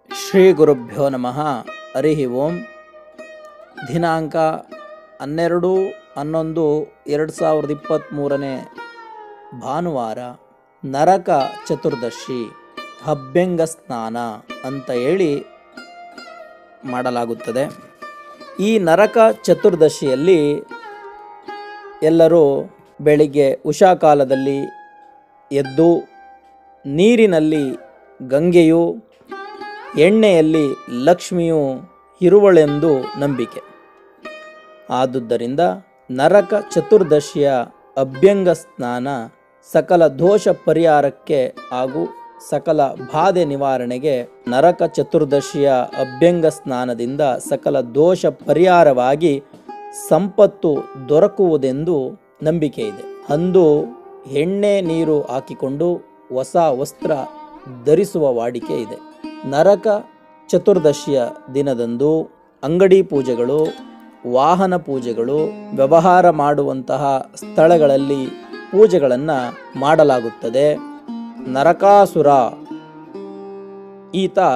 ಶ್ರೀ ಗುರುಭ್ಯೋ ನಮಃ ಹರಿ ಓಂ ದಿನಾಂಕ ಹನ್ನೆರಡು ಹನ್ನೊಂದು ಎರಡು ಸಾವಿರದ ಇಪ್ಪತ್ತ್ಮೂರನೇ ಭಾನುವಾರ ನರಕ ಚತುರ್ದಶಿ ಅಭ್ಯಂಗ ಸ್ನಾನ ಅಂತ ಹೇಳಿ ಮಾಡಲಾಗುತ್ತದೆ ಈ ನರಕ ಚತುರ್ದಶಿಯಲ್ಲಿ ಎಲ್ಲರೂ ಬೆಳಿಗ್ಗೆ ಉಷಾಕಾಲದಲ್ಲಿ ಎದ್ದು ನೀರಿನಲ್ಲಿ ಗಂಗೆಯು ಎಣ್ಣೆಯಲ್ಲಿ ಲಕ್ಷ್ಮಿಯು ಇರುವಳೆಂದು ನಂಬಿಕೆ ಆದುದರಿಂದ ನರಕ ಚತುರ್ದಶಿಯ ಅಭ್ಯಂಗ ಸ್ನಾನ ಸಕಲ ದೋಷ ಪರಿಹಾರಕ್ಕೆ ಹಾಗೂ ಸಕಲ ಬಾಧೆ ನಿವಾರಣೆಗೆ ನರಕ ಚತುರ್ದಶಿಯ ಅಭ್ಯಂಗ ಸ್ನಾನದಿಂದ ಸಕಲ ದೋಷ ಪರಿಹಾರವಾಗಿ ಸಂಪತ್ತು ದೊರಕುವುದೆಂದು ನಂಬಿಕೆ ಇದೆ ಅಂದು ಎಣ್ಣೆ ನೀರು ಹಾಕಿಕೊಂಡು ಹೊಸ ವಸ್ತ್ರ ಧರಿಸುವ ವಾಡಿಕೆ ಇದೆ ನರಕ ಚತುರ್ದಶಿಯ ದಿನದಂದು ಅಂಗಡಿ ಪೂಜೆಗಳು ವಾಹನ ಪೂಜೆಗಳು ವ್ಯವಹಾರ ಮಾಡುವಂತಹ ಸ್ಥಳಗಳಲ್ಲಿ ಪೂಜೆಗಳನ್ನು ಮಾಡಲಾಗುತ್ತದೆ ನರಕಾಸುರ ಈತ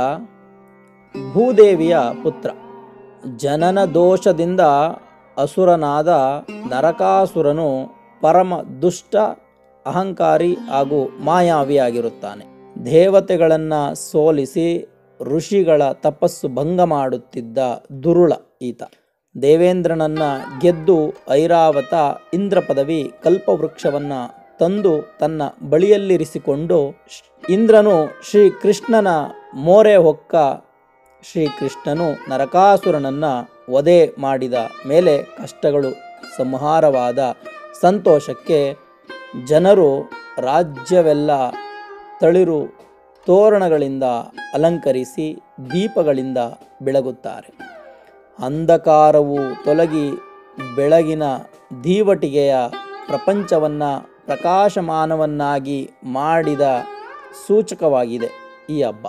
ಭೂದೇವಿಯ ಪುತ್ರ ಜನನ ದೋಷದಿಂದ ಅಸುರನಾದ ನರಕಾಸುರನು ಪರಮ ದುಷ್ಟ ಅಹಂಕಾರಿ ಹಾಗೂ ಮಾಯಾವಿಯಾಗಿರುತ್ತಾನೆ ದೇವತೆಗಳನ್ನು ಸೋಲಿಸಿ ಋಷಿಗಳ ತಪಸ್ಸು ಭಂಗ ಮಾಡುತ್ತಿದ್ದ ದುರುಳ ಈತ ದೇವೇಂದ್ರನನ್ನ ಗೆದ್ದು ಐರಾವತ ಇಂದ್ರ ಪದವಿ ಕಲ್ಪವೃಕ್ಷವನ್ನ ತಂದು ತನ್ನ ಬಳಿಯಲ್ಲಿರಿಸಿಕೊಂಡು ಶ್- ಇಂದ್ರನು ಶ್ರೀಕೃಷ್ಣನ ಮೋರೆ ಹೊಕ್ಕ ಶ್ರೀಕೃಷ್ಣನು ನರಕಾಸುರನನ್ನ ವಧೆ ಮಾಡಿದ ಮೇಲೆ ಕಷ್ಟಗಳು ಸಂಹಾರವಾದ ಸಂತೋಷಕ್ಕೆ ಜನರು ರಾಜ್ಯವೆಲ್ಲ ತಳಿರು ತೋರಣಗಳಿಂದ ಅಲಂಕರಿಸಿ ದೀಪಗಳಿಂದ ಬೆಳಗುತ್ತಾರೆ ಅಂಧಕಾರವು ತೊಲಗಿ ಬೆಳಗಿನ ದೀವಟಿಗೆಯ ಪ್ರಪಂಚವನ್ನು ಪ್ರಕಾಶಮಾನವನ್ನಾಗಿ ಮಾಡಿದ ಸೂಚಕವಾಗಿದೆ ಈ ಹಬ್ಬ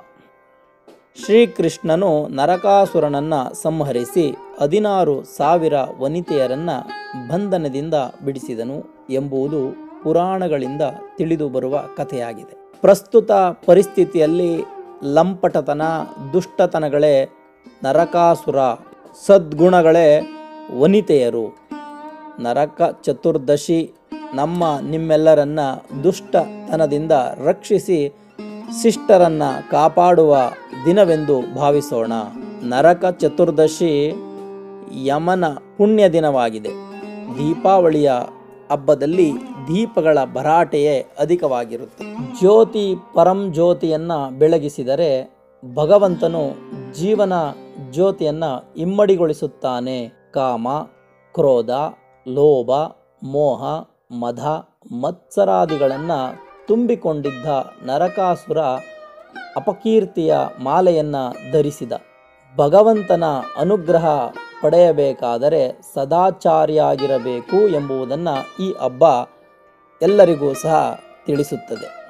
ಶ್ರೀಕೃಷ್ಣನು ನರಕಾಸುರನನ್ನು ಸಂಹರಿಸಿ ಹದಿನಾರು ಸಾವಿರ ವನಿತೆಯರನ್ನು ಬಂಧನದಿಂದ ಬಿಡಿಸಿದನು ಎಂಬುದು ಪುರಾಣಗಳಿಂದ ತಿಳಿದು ಬರುವ ಕಥೆಯಾಗಿದೆ ಪ್ರಸ್ತುತ ಪರಿಸ್ಥಿತಿಯಲ್ಲಿ ಲಂಪಟತನ ದುಷ್ಟತನಗಳೇ ನರಕಾಸುರ ಸದ್ಗುಣಗಳೇ ವನಿತೆಯರು ನರಕ ಚತುರ್ದಶಿ ನಮ್ಮ ನಿಮ್ಮೆಲ್ಲರನ್ನ ದುಷ್ಟತನದಿಂದ ರಕ್ಷಿಸಿ ಶಿಷ್ಟರನ್ನ ಕಾಪಾಡುವ ದಿನವೆಂದು ಭಾವಿಸೋಣ ನರಕ ಚತುರ್ದಶಿ ಯಮನ ಪುಣ್ಯ ದಿನವಾಗಿದೆ ದೀಪಾವಳಿಯ ಹಬ್ಬದಲ್ಲಿ ದೀಪಗಳ ಭರಾಟೆಯೇ ಅಧಿಕವಾಗಿರುತ್ತೆ ಜ್ಯೋತಿ ಪರಂ ಜ್ಯೋತಿಯನ್ನ ಬೆಳಗಿಸಿದರೆ ಭಗವಂತನು ಜೀವನ ಜ್ಯೋತಿಯನ್ನ ಇಮ್ಮಡಿಗೊಳಿಸುತ್ತಾನೆ ಕಾಮ ಕ್ರೋಧ ಲೋಭ ಮೋಹ ಮದ ಮತ್ಸರಾದಿಗಳನ್ನು ತುಂಬಿಕೊಂಡಿದ್ದ ನರಕಾಸುರ ಅಪಕೀರ್ತಿಯ ಮಾಲೆಯನ್ನ ಧರಿಸಿದ ಭಗವಂತನ ಅನುಗ್ರಹ ಪಡೆಯಬೇಕಾದರೆ ಸದಾಚಾರಿಯಾಗಿರಬೇಕು ಎಂಬುದನ್ನು ಈ ಹಬ್ಬ ಎಲ್ಲರಿಗೂ ಸಹ ತಿಳಿಸುತ್ತದೆ